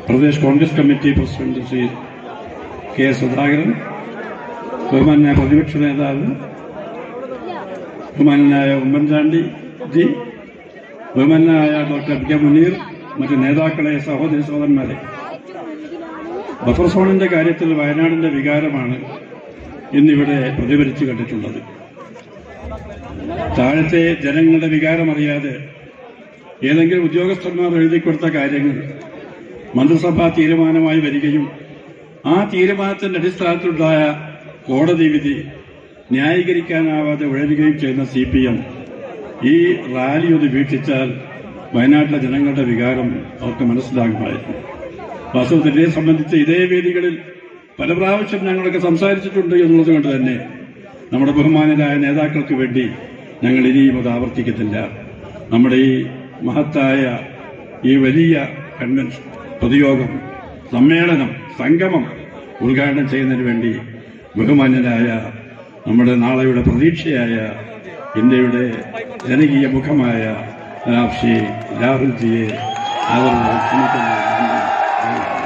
Pradesh Congress committee president Shri K Sudhakaran ബഹുമാനായ പ്രതിപക്ഷ നേതാവ് ബഹുമാനായ ഉമ്മൻചാണ്ടി ജി ബഹുമാനായ ഡോക്ടർ പി കെ മുനീർ മറ്റ് നേതാക്കളെ സഹോദരി സഹോദരന്മാരെ ബഫർ സോണിന്റെ കാര്യത്തിൽ വയനാടിന്റെ വികാരമാണ് ഇന്നിവിടെ പ്രതിഫലിച്ചു കണ്ടിട്ടുള്ളത് താഴത്തെ ജനങ്ങളുടെ വികാരം അറിയാതെ ഏതെങ്കിലും ഉദ്യോഗസ്ഥന്മാർ എഴുതി കൊടുത്ത കാര്യങ്ങൾ മന്ത്രിസഭാ തീരുമാനമായി വരികയും ആ തീരുമാനത്തിന്റെ അടിസ്ഥാനത്തിലുണ്ടായ കോടതി വിധി ന്യായീകരിക്കാനാവാതെ ഉഴരുകയും ചെയ്യുന്ന സി പി എം ഈ റാലി ഒന്ന് വീക്ഷിച്ചാൽ വയനാട്ടിലെ ജനങ്ങളുടെ വികാരം അവർക്ക് മനസ്സിലാകുമായിരുന്നു വാസ്തവത്തിൽ ഇതേ സംബന്ധിച്ച് ഇതേ വേദികളിൽ പല പ്രാവശ്യം ഞങ്ങളൊക്കെ സംസാരിച്ചിട്ടുണ്ട് എന്നുള്ളത് കൊണ്ട് തന്നെ നമ്മുടെ ബഹുമാനരായ നേതാക്കൾക്ക് വേണ്ടി ഞങ്ങൾ ഇനിയും അത് ആവർത്തിക്കത്തില്ല നമ്മുടെ ഈ മഹത്തായ ഈ വലിയ കൺവെൻഷൻ പൊതുയോഗം സമ്മേളനം സംഗമം ഉദ്ഘാടനം ചെയ്യുന്നതിന് വേണ്ടി ബഹുമാന്യനായ നമ്മുടെ നാളെയുടെ പ്രതീക്ഷയായ ഇന്ത്യയുടെ ജനകീയ മുഖമായ രാഷ്ട്രീയ രാഹുൽജിയെ ആദരവ് ക്ഷണിക്കുന്നു